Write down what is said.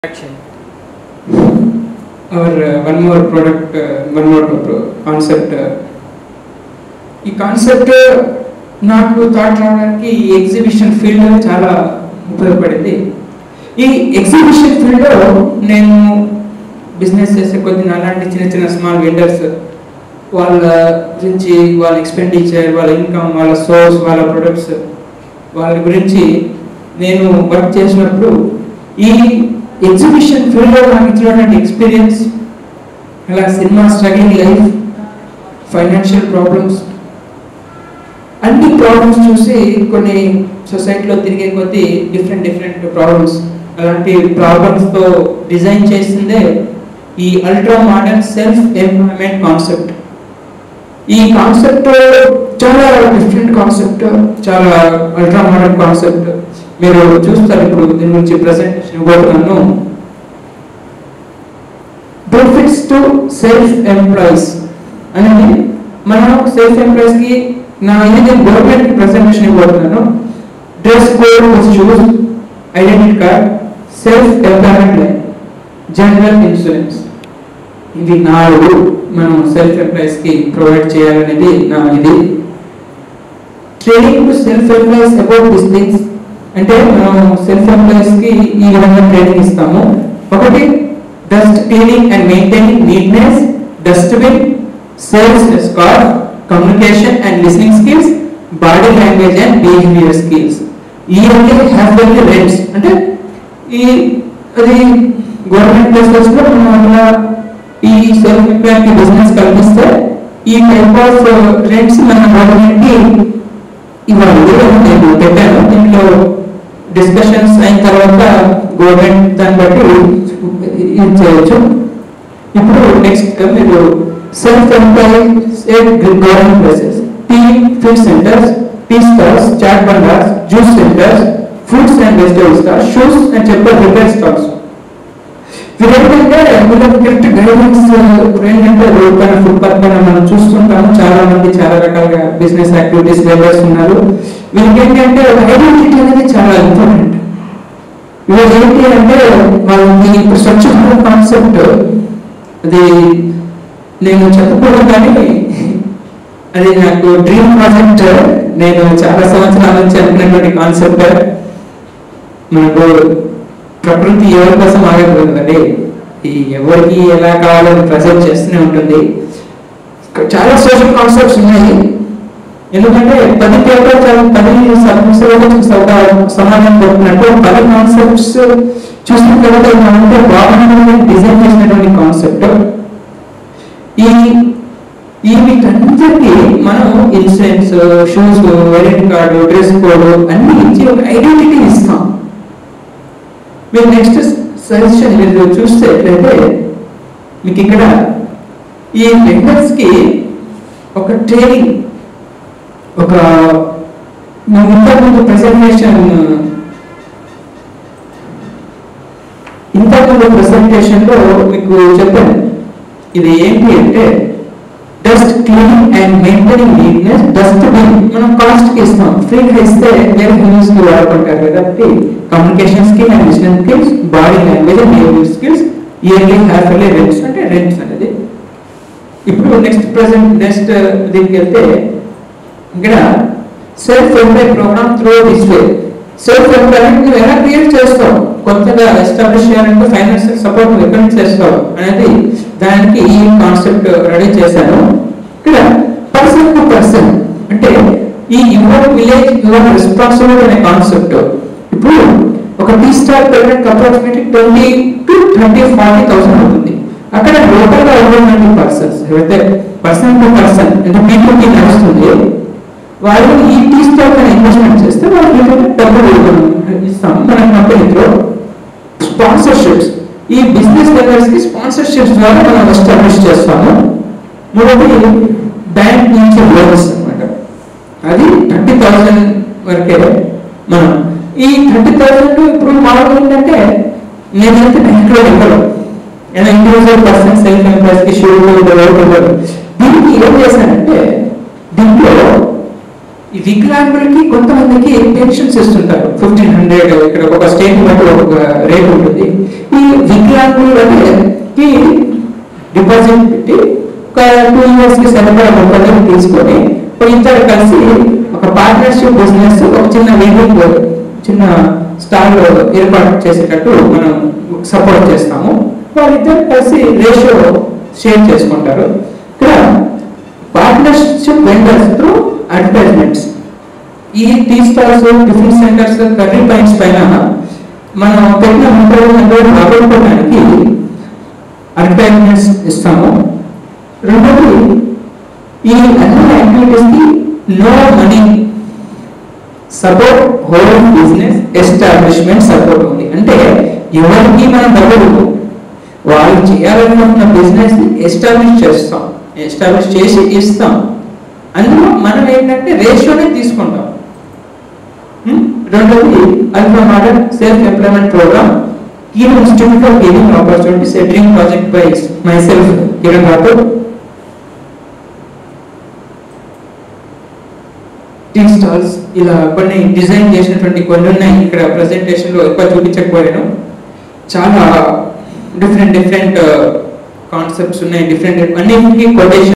Action. our uh, one more product, uh, one more pro- concept. uh, ఈ concept నాకు thought రావడానికి ఈ exhibition field చాలా ఉపయోగపడింది ఈ ఎగ్జిబిషన్ ఫీల్డ్లో నేను బిజినెస్ చేసే కొద్ది అలాంటి చిన్న చిన్న స్మాల్ వెండర్స్ వాళ్ళ గురించి వాళ్ళ ఎక్స్పెండిచర్ వాళ్ళ ఇన్కమ్ వాళ్ళ సోర్స్ వాళ్ళ ప్రొడక్ట్స్ వాళ్ళ గురించి నేను వర్క్ చేసినప్పుడు ఈ ఎగ్జిబిషన్ ఫీల్డ్లో నాకు ఇచ్చినటువంటి ఎక్స్పీరియన్స్ అలా cinema struggling life financial problems అన్ని ప్రాబ్లమ్స్ చూసి కొన్ని సొసైటీలో తిరిగే కొద్దీ డిఫరెంట్ డిఫరెంట్ ప్రాబ్లమ్స్ అలాంటి ప్రాబ్లమ్స్తో డిజైన్ చేసిందే ఈ ultra modern self employment concept ఈ కాన్సెప్ట్ చాలా డిఫరెంట్ కాన్సెప్ట్ చాలా అల్ట్రా మోడర్న్ కాన్సెప్ట్ మీరు చూస్తారు ఇప్పుడు దీని గురించి ప్రజెంటేషన్ ఇవ్వబోతున్నాను బెనిఫిట్స్ టు సెల్ఫ్ ఎంప్లాయీస్ అనేది మనం సెల్ఫ్ ఎంప్లాయీస్ కి నా ఇది గవర్నమెంట్ ప్రెసెంటేషన్ ఇవ్వబోతున్నాను dress code shoes identity card self employment line general insurance ఇవి నాలుగు మనం సెల్ఫ్ ఎంప్లాయీస్ కి ప్రొవైడ్ చేయాలనేది నా ఇది training to self employees about this things అంటే మనం సెల్ఫ్ ఎంప్లాయీస్ కి ఈ విధంగా ట్రైనింగ్ ఇస్తాము ఒకటి dust cleaning and maintaining neatness dustbin sales scar communication and listening skills body language and behaviour skills ఇవన్నీ హ్యావ్ బెన్ రెంట్స్ అంటే ఈ అది గవర్నమెంట్ ప్లేసెస్ లో మనం అట్లా ఈ సెల్ఫ్ ఎంప్లాయ్ కి బిజినెస్ కల్పిస్తే ఈ టైప్ ఆఫ్ రెంట్స్ మన గవర్నమెంట్ కి ఇవ్వాలి నేను పెట్టాను దీంట్లో డిస్కషన్స్ అయిన తర్వాత గవర్నమెంట్ దాన్ని బట్టి ఇది చేయొచ్చు ఇప్పుడు నెక్స్ట్ మీరు self employ government places tea food centres tea stalls chaat బండార్స్ juice centres fruits and vegetable stalls shoes and chappal repair stalls వీరేంటంటే వీళ్ళకి కరెక్ట్ గైడెన్స్ ఏంటంటే రోడ్ పైన ఫుట్పాత్ పైన మనం చూస్తుంటాము చాలా మంది చాలా రకాలుగా బిజినెస్ యాక్టివిటీస్ వెల్డర్స్ ఉన్నారు వీళ్ళకి ఏంటంటే ఒక ఐడెంటిటీ అనేది చాలా ఇంపార్టెంట్ ఇవాళ ఏంటి అంటే వాళ్ళకి ఇప్పుడు స్వచ్ఛ భారత్ కాన్సెప్ట్ అది నేను చెప్పకూడదు కానీ అది నాకు డ్రీమ్ ప్రాజెక్ట్ నేను చాలా సంవత్సరాల నుంచి అనుకున్నటువంటి కాన్సెప్ట్ మనకు ప్రకృతి ఎవరి కోసం ఆగదు కదండి ఈ ఎవరికి ఎలా కావాలని ప్రజెంట్ చేస్తూనే ఉంటుంది చాలా సోషల్ కాన్సెప్ట్స్ ఉన్నాయి ఎందుకంటే పది పేపర్ పది సమస్యలకు సమాధానం కొట్టినట్టు పది కాన్సెప్ట్స్ చూసిన తర్వాత ఏమంటే బాగుంటుంది డిజైన్ చేసినటువంటి కాన్సెప్ట్ ఈ ఈ వీటన్నిటికీ మనం insurance shoes identity card dress code అన్ని ఇచ్చి ఒక ఐడెంటిటీ ఇస్తాం మీరు నెక్స్ట్ సజెషన్ మీరు చూస్తే ఎట్లయితే మీకు ఇక్కడ ఈ వెండర్స్ కి ఒక ట్రైనింగ్ ఒక మేము ఇంతకుముందు ప్రెసెంటేషన్ ఇంతకుముందు ప్రెసెంటేషన్ లో మీకు చెప్పాను ఇది ఏంటి అంటే dust cleaning and maintaining neatness dust bin మనం కాస్ట్ కి ఇస్తాం ఫ్రీగా ఇస్తే వేరే హ్యూమన్స్ కి వాడుకుంటారు కాబట్టి communication skill and business skills body language and behaviour skills yearly half yearly rents అంటే రెంట్స్ అనేది ఇప్పుడు నెక్స్ట్ ప్రెసెంట్ నెక్స్ట్ దీనికి వెళ్తే ఇక్కడ self employ programme through this way self employment నువ్వు ఎలా క్రియేట్ చేస్తావు కొత్తగా ఎస్టాబ్లిష్ చేయాలంటే ఫైనాన్షియల్ సపోర్ట్ నువ్వు ఎక్కడి నుంచి చేస్తావు అనేది దానికి ఈ కాన్సెప్ట్ రెడీ చేశాను ఇక్కడ పర్సన్ టు పర్సన్ అంటే ఈ యువర్ విలేజ్ యువర్ రెస్పాన్సిబిలిటీ అనే కాన్సెప్ట్ ఇప్పుడు ఒక tea star payment approximately twenty to twenty forty thousand అవుతుంది అక్కడ లోకల్ గా ఉన్నటువంటి పర్సన్స్ ఎవరైతే పర్సన్ టు పర్సన్ అంటే పీపుల్ కి నడుస్తుంది వాళ్ళు ఈ టీ స్టాక్ అని ఇన్వెస్ట్మెంట్ చేస్తే వాళ్ళకి ఏంటంటే డబ్బులు ఇస్తాం మన కంపెనీలో స్పాన్సర్షిప్స్ ఈ బిజినెస్ లెవెల్స్ కి స్పాన్సర్షిప్స్ ద్వారా మనం ఎస్టాబ్లిష్ చేస్తాము మూడోది బ్యాంక్ నుంచి లోన్స్ అన్నమాట అది థర్టీ థౌసండ్ వరకే మనం ఈ థర్టీ థౌసండ్ ఇప్పుడు మామూలు ఏంటంటే నేనైతే బ్యాంక్ లో ఇవ్వను ఏదైనా ఇండివిజువల్ పర్సన్ సెల్ఫ్ ఎంప్లాయీస్ కి షూర్ ఇవ్వరు దీనికి ఏం చేశానంటే దీంట్లో ఈ వికలాంగులకి కొంతమందికి పెన్షన్స్ ఇస్తుంటారు ఫిఫ్టీన్ హండ్రెడ్ ఇక్కడ ఒక స్టేట్ బట్టి ఒక రేట్ ఉంటుంది ఈ వికలాంగులకి డిపాజిట్ పెట్టి ఒక టూ ఇయర్స్ కి సరిపడా మొక్కలను తీసుకొని ఒక ఇద్దరు కలిసి ఒక పార్ట్నర్షిప్ బిజినెస్ ఒక చిన్న వెహికల్ చిన్న స్టాల్ ఏర్పాటు చేసేటట్టు మనం సపోర్ట్ చేస్తాము వాళ్ళిద్దరు కలిసి రేషియో షేర్ చేసుకుంటారు ఇక్కడ పార్ట్నర్షిప్ వెండర్స్ త్రూ అడ్వర్టైజ్మెంట్స్ ఈ tea stalls tiffin centres curry points పైన మనం పెట్టిన ముప్పై హండ్రెడ్ రాబట్టుకోవడానికి అడ్వర్టైజ్మెంట్స్ ఇస్తాము రెండోది ఈ అన్ని యాక్టివిటీస్ కి no money support home business establishment support ఉంది అంటే ఎవరికి మనం డబ్బులు వాళ్ళు చేయాలనుకుంటున్న బిజినెస్ ఎస్టాబ్లిష్ చేస్తాం ఎస్టాబ్లిష్ చేసి ఇస్తాం అందులో మనం ఏంటంటే రేషియోనే తీసుకుంటాం హ్మ్? రెండోది alpha model self employment programme keen institute of gaining opportunities a dream project by my self Kiran Rathod tea stalls ఇలా కొన్ని డిజైన్ చేసినటువంటి కొన్ని ఉన్నాయి ఇక్కడ ప్రెజెంటేషన్ లో ఎక్కువ చూపించకపోయాను చాలా డిఫరెంట్ డిఫరెంట్ కాన్సెప్ట్స్ ఉన్నాయి డిఫరెంట్ అన్నింటికి కొటేషన్